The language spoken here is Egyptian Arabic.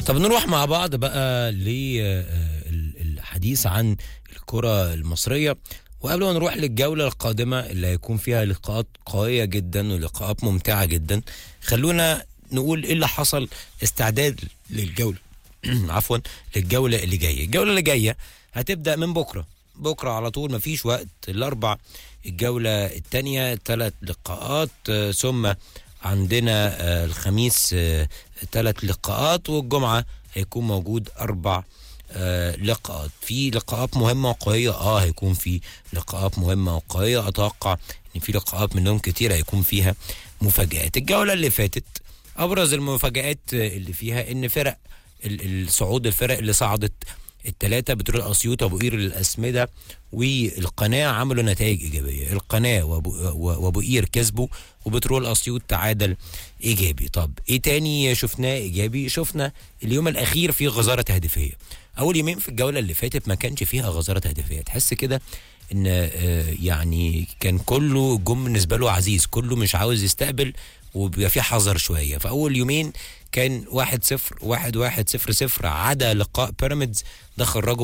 طب نروح مع بعض بقى للحديث عن الكرة المصرية وقبل ما نروح للجولة القادمة اللي هيكون فيها لقاءات قوية جدا ولقاءات ممتعة جدا خلونا نقول ايه اللي حصل استعداد للجولة عفوا للجولة اللي جاية الجولة اللي جاية هتبدأ من بكرة بكرة على طول مفيش وقت الأربع الجولة الثانية ثلاث لقاءات آه، ثم عندنا آه، الخميس ثلاث لقاءات والجمعة هيكون موجود أربع آه، لقاءات في لقاءات مهمة وقوية اه هيكون في لقاءات مهمة وقوية اتوقع ان في لقاءات منهم كتير هيكون فيها مفاجآت الجولة اللي فاتت ابرز المفاجآت آه، اللي فيها ان فرق ال- الصعود الفرق اللي صعدت الثلاثة بترول أسيوط أبو قير الأسمدة والقناة عملوا نتائج إيجابية القناة وأبو, وأبو قير كسبوا وبترول أسيوط تعادل إيجابي طب إيه تاني شفناه إيجابي شفنا اليوم الأخير فيه غزارة هدفية أول يومين في الجولة اللي فاتت ما كانش فيها غزارة هدفية تحس كده ان آه، يعني كان كله جم بالنسبه له عزيز كله مش عاوز يستقبل وبيبقى في حذر شويه فاول يومين كان واحد صفر واحد واحد صفر صفر عدا لقاء بيراميدز ده خرجه